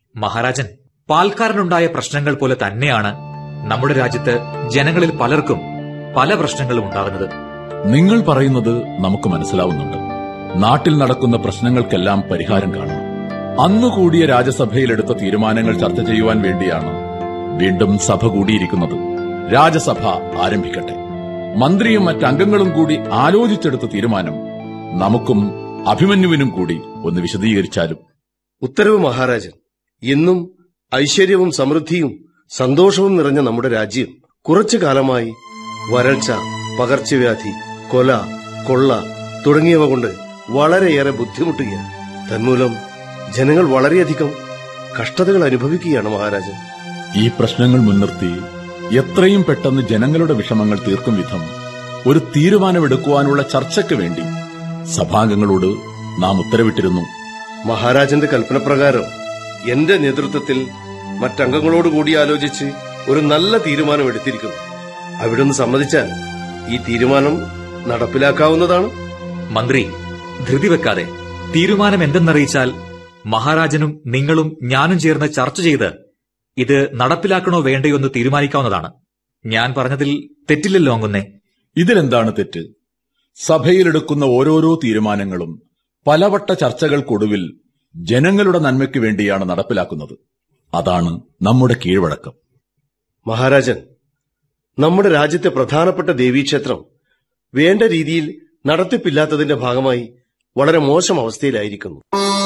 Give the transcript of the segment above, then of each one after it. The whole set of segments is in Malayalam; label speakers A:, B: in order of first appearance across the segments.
A: മഹാരാജൻ പാൽക്കാരനുണ്ടായ പ്രശ്നങ്ങൾ പോലെ തന്നെയാണ് നമ്മുടെ രാജ്യത്ത് ജനങ്ങളിൽ പലർക്കും പല പ്രശ്നങ്ങളും ഉണ്ടാകുന്നത്
B: നിങ്ങൾ പറയുന്നത് നമുക്ക് മനസ്സിലാവുന്നുണ്ട് നാട്ടിൽ നടക്കുന്ന പ്രശ്നങ്ങൾക്കെല്ലാം പരിഹാരം കാണണം അന്നു കൂടിയ രാജ്യസഭയിലെടുത്ത തീരുമാനങ്ങൾ ചർച്ച ചെയ്യുവാൻ വേണ്ടിയാണ് വീണ്ടും സഭ കൂടിയിരിക്കുന്നത് രാജ്യസഭ ആരംഭിക്കട്ടെ മന്ത്രിയും മറ്റംഗങ്ങളും കൂടി ആലോചിച്ചെടുത്ത തീരുമാനം നമുക്കും അഭിമന്യുവിനും കൂടി ഒന്ന് വിശദീകരിച്ചാലും
C: ഉത്തരവ് മഹാരാജൻ ഇന്നും ഐശ്വര്യവും സമൃദ്ധിയും സന്തോഷവും നിറഞ്ഞ നമ്മുടെ രാജ്യം കുറച്ചു കാലമായി വരൾച്ച പകർച്ചവ്യാധി കൊല കൊള്ള തുടങ്ങിയവ കൊണ്ട് വളരെയേറെ ബുദ്ധിമുട്ടുകയാണ് തന്മൂലം ജനങ്ങൾ വളരെയധികം കഷ്ടതകൾ അനുഭവിക്കുകയാണ് മഹാരാജൻ
B: ഈ പ്രശ്നങ്ങൾ മുൻനിർത്തി എത്രയും പെട്ടെന്ന് ജനങ്ങളുടെ വിഷമങ്ങൾ തീർക്കും വിധം ഒരു തീരുമാനമെടുക്കുവാനുള്ള ചർച്ചയ്ക്ക് വേണ്ടി സഭാംഗങ്ങളോട് നാം ഉത്തരവിട്ടിരുന്നു
C: മഹാരാജന്റെ കൽപ്പനപ്രകാരം എന്റെ നേതൃത്വത്തിൽ മറ്റംഗങ്ങളോട് കൂടി ആലോചിച്ച് ഒരു നല്ല തീരുമാനം എടുത്തിരിക്കുന്നു അവിടുന്ന് സമ്മതിച്ചാൽ ഈ തീരുമാനം നടപ്പിലാക്കാവുന്നതാണ്
A: മന്ത്രി ധൃതി വെക്കാതെ തീരുമാനം എന്തെന്നറിയിച്ചാൽ മഹാരാജനും നിങ്ങളും ഞാനും ചേർന്ന് ചർച്ച ചെയ്ത് ഇത് നടപ്പിലാക്കണോ വേണ്ടയോ എന്ന് തീരുമാനിക്കാവുന്നതാണ് ഞാൻ പറഞ്ഞതിൽ തെറ്റില്ലല്ലോ അങ്ങുന്നേ
B: ഇതിലെന്താണ് തെറ്റ് സഭയിലെടുക്കുന്ന ഓരോരോ തീരുമാനങ്ങളും പലവട്ട ചർച്ചകൾക്കൊടുവിൽ ജനങ്ങളുടെ നന്മയ്ക്ക് വേണ്ടിയാണ് നടപ്പിലാക്കുന്നത് അതാണ് നമ്മുടെ കീഴ്വഴക്കം
C: മഹാരാജൻ നമ്മുടെ രാജ്യത്തെ പ്രധാനപ്പെട്ട ദേവീക്ഷേത്രം വേണ്ട രീതിയിൽ നടത്തിപ്പില്ലാത്തതിന്റെ ഭാഗമായി വളരെ മോശം അവസ്ഥയിലായിരിക്കുന്നു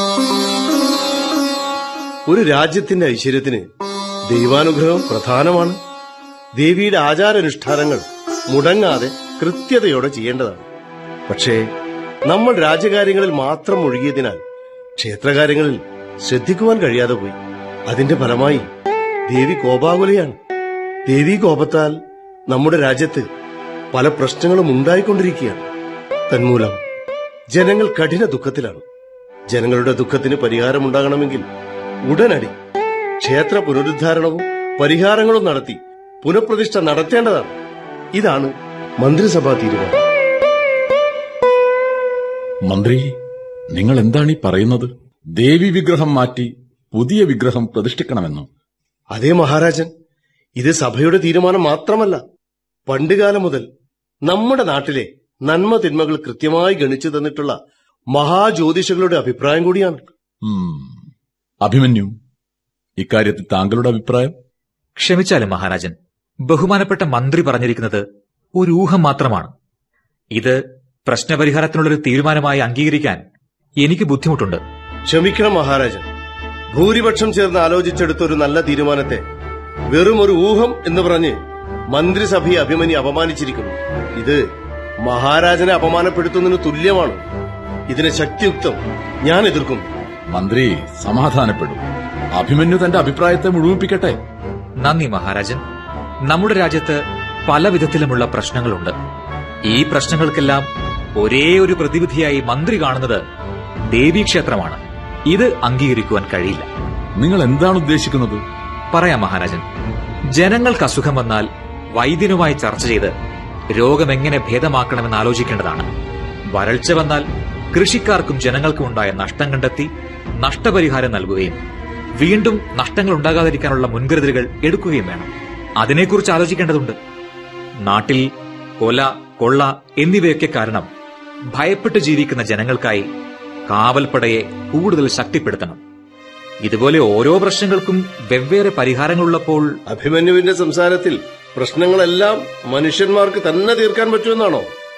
C: ഒരു രാജ്യത്തിന്റെ ഐശ്വര്യത്തിന് ദൈവാനുഗ്രഹം പ്രധാനമാണ് ദേവിയുടെ ആചാരാനുഷ്ഠാനങ്ങൾ മുടങ്ങാതെ കൃത്യതയോടെ ചെയ്യേണ്ടതാണ് പക്ഷേ നമ്മൾ രാജ്യകാര്യങ്ങളിൽ മാത്രം ഒഴുകിയതിനാൽ ക്ഷേത്രകാര്യങ്ങളിൽ ശ്രദ്ധിക്കുവാൻ കഴിയാതെ പോയി അതിന്റെ ഫലമായി ദേവി കോപാകുലയാണ് ദേവി കോപത്താൽ നമ്മുടെ രാജ്യത്ത് പല പ്രശ്നങ്ങളും ഉണ്ടായിക്കൊണ്ടിരിക്കുകയാണ് തന്മൂലം ജനങ്ങൾ കഠിന ദുഃഖത്തിലാണ് ജനങ്ങളുടെ ദുഃഖത്തിന് പരിഹാരമുണ്ടാകണമെങ്കിൽ ഉടനടി ക്ഷേത്ര പുനരുദ്ധാരണവും പരിഹാരങ്ങളും നടത്തി പുനഃപ്രതിഷ്ഠ നടത്തേണ്ടതാണ് ഇതാണ് മന്ത്രിസഭാ തീരുമാനം
B: മന്ത്രി നിങ്ങൾ എന്താണ് ഈ പറയുന്നത് ദേവി വിഗ്രഹം മാറ്റി പുതിയ വിഗ്രഹം പ്രതിഷ്ഠിക്കണമെന്നോ
C: അതേ മഹാരാജൻ ഇത് സഭയുടെ തീരുമാനം മാത്രമല്ല പണ്ടുകാലം മുതൽ നമ്മുടെ നാട്ടിലെ നന്മ തിന്മകൾ കൃത്യമായി ഗണിച്ചു തന്നിട്ടുള്ള മഹാജ്യോതിഷകളുടെ അഭിപ്രായം കൂടിയാണ്
B: ഉം. അഭിമന്യു ഇക്കാര്യത്തിൽ താങ്കളുടെ അഭിപ്രായം
A: ക്ഷമിച്ചാലും മഹാരാജൻ ബഹുമാനപ്പെട്ട മന്ത്രി പറഞ്ഞിരിക്കുന്നത് ഒരു ഊഹം മാത്രമാണ് ഇത് പ്രശ്നപരിഹാരത്തിനുള്ളൊരു തീരുമാനമായി അംഗീകരിക്കാൻ എനിക്ക് ബുദ്ധിമുട്ടുണ്ട്
C: ക്ഷമിക്കണം മഹാരാജൻ ഭൂരിപക്ഷം ചേർന്ന് ആലോചിച്ചെടുത്ത ഒരു നല്ല തീരുമാനത്തെ വെറും ഒരു ഊഹം എന്ന് പറഞ്ഞ് മന്ത്രിസഭയെ അഭിമന്യു അപമാനിച്ചിരിക്കുന്നു ഇത് മഹാരാജനെ അപമാനപ്പെടുത്തുന്നതിന് തുല്യമാണ് ഇതിനെ ശക്തിയുക്തം ഞാൻ എതിർക്കുന്നു
B: മന്ത്രി സമാധാനപ്പെടും അഭിമന്യു തന്റെ അഭിപ്രായത്തെ മുഴുമിപ്പിക്കട്ടെ
A: നന്ദി മഹാരാജൻ നമ്മുടെ രാജ്യത്ത് പല വിധത്തിലുമുള്ള പ്രശ്നങ്ങളുണ്ട് ഈ പ്രശ്നങ്ങൾക്കെല്ലാം ഒരേ ഒരു പ്രതിവിധിയായി മന്ത്രി കാണുന്നത് ദേവീക്ഷേത്രമാണ് ഇത് അംഗീകരിക്കുവാൻ കഴിയില്ല
B: നിങ്ങൾ എന്താണ് ഉദ്ദേശിക്കുന്നത്
A: പറയാം മഹാരാജൻ ജനങ്ങൾക്ക് അസുഖം വന്നാൽ വൈദ്യനുമായി ചർച്ച ചെയ്ത് രോഗം എങ്ങനെ ഭേദമാക്കണമെന്ന് ആലോചിക്കേണ്ടതാണ് വരൾച്ച വന്നാൽ കൃഷിക്കാർക്കും ജനങ്ങൾക്കും ഉണ്ടായ നഷ്ടം കണ്ടെത്തി നഷ്ടപരിഹാരം നൽകുകയും വീണ്ടും നഷ്ടങ്ങൾ ഉണ്ടാകാതിരിക്കാനുള്ള മുൻകരുതലുകൾ എടുക്കുകയും വേണം അതിനെക്കുറിച്ച് ആലോചിക്കേണ്ടതുണ്ട് നാട്ടിൽ കൊല കൊള്ള എന്നിവയൊക്കെ കാരണം ഭയപ്പെട്ട് ജീവിക്കുന്ന ജനങ്ങൾക്കായി കാവൽപ്പടയെ കൂടുതൽ ശക്തിപ്പെടുത്തണം ഇതുപോലെ ഓരോ പ്രശ്നങ്ങൾക്കും വെവ്വേറെ പരിഹാരങ്ങളുള്ളപ്പോൾ
C: അഭിമന്യുവിന്റെ സംസാരത്തിൽ പ്രശ്നങ്ങളെല്ലാം മനുഷ്യന്മാർക്ക് തന്നെ തീർക്കാൻ പറ്റുമെന്നാണോ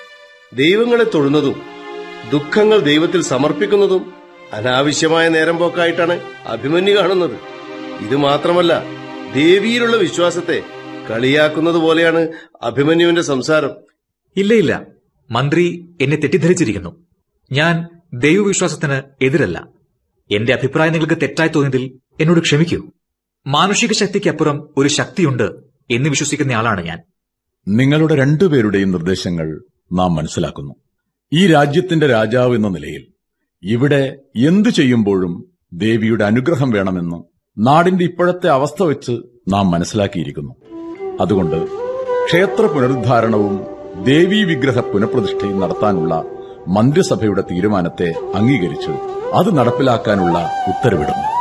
C: ദൈവങ്ങളെ തൊഴുന്നതും ദുഃഖങ്ങൾ ദൈവത്തിൽ സമർപ്പിക്കുന്നതും അനാവശ്യമായ നേരം പോക്കായിട്ടാണ് അഭിമന്യു കാണുന്നത് ഇത് മാത്രമല്ല ദേവിയിലുള്ള വിശ്വാസത്തെ കളിയാക്കുന്നത് പോലെയാണ് അഭിമന്യുവിന്റെ സംസാരം
A: ഇല്ല ഇല്ല മന്ത്രി എന്നെ തെറ്റിദ്ധരിച്ചിരിക്കുന്നു ഞാൻ ദൈവവിശ്വാസത്തിന് എതിരല്ല എന്റെ അഭിപ്രായം നിങ്ങൾക്ക് തെറ്റായി തോന്നിയതിൽ എന്നോട് ക്ഷമിക്കൂ മാനുഷിക ശക്തിക്കപ്പുറം ഒരു ശക്തിയുണ്ട് എന്ന് വിശ്വസിക്കുന്നയാളാണ് ഞാൻ
B: നിങ്ങളുടെ രണ്ടുപേരുടെയും നിർദ്ദേശങ്ങൾ നാം മനസ്സിലാക്കുന്നു ഈ രാജ്യത്തിന്റെ രാജാവ് എന്ന നിലയിൽ ഇവിടെ എന്തു ചെയ്യുമ്പോഴും ദേവിയുടെ അനുഗ്രഹം വേണമെന്ന് നാടിന്റെ ഇപ്പോഴത്തെ അവസ്ഥ വെച്ച് നാം മനസ്സിലാക്കിയിരിക്കുന്നു അതുകൊണ്ട് ക്ഷേത്ര പുനരുദ്ധാരണവും ദേവീ വിഗ്രഹ പുനഃപ്രതിഷ്ഠയും നടത്താനുള്ള മന്ത്രിസഭയുടെ തീരുമാനത്തെ അംഗീകരിച്ച് അത് നടപ്പിലാക്കാനുള്ള ഉത്തരവിടുന്നു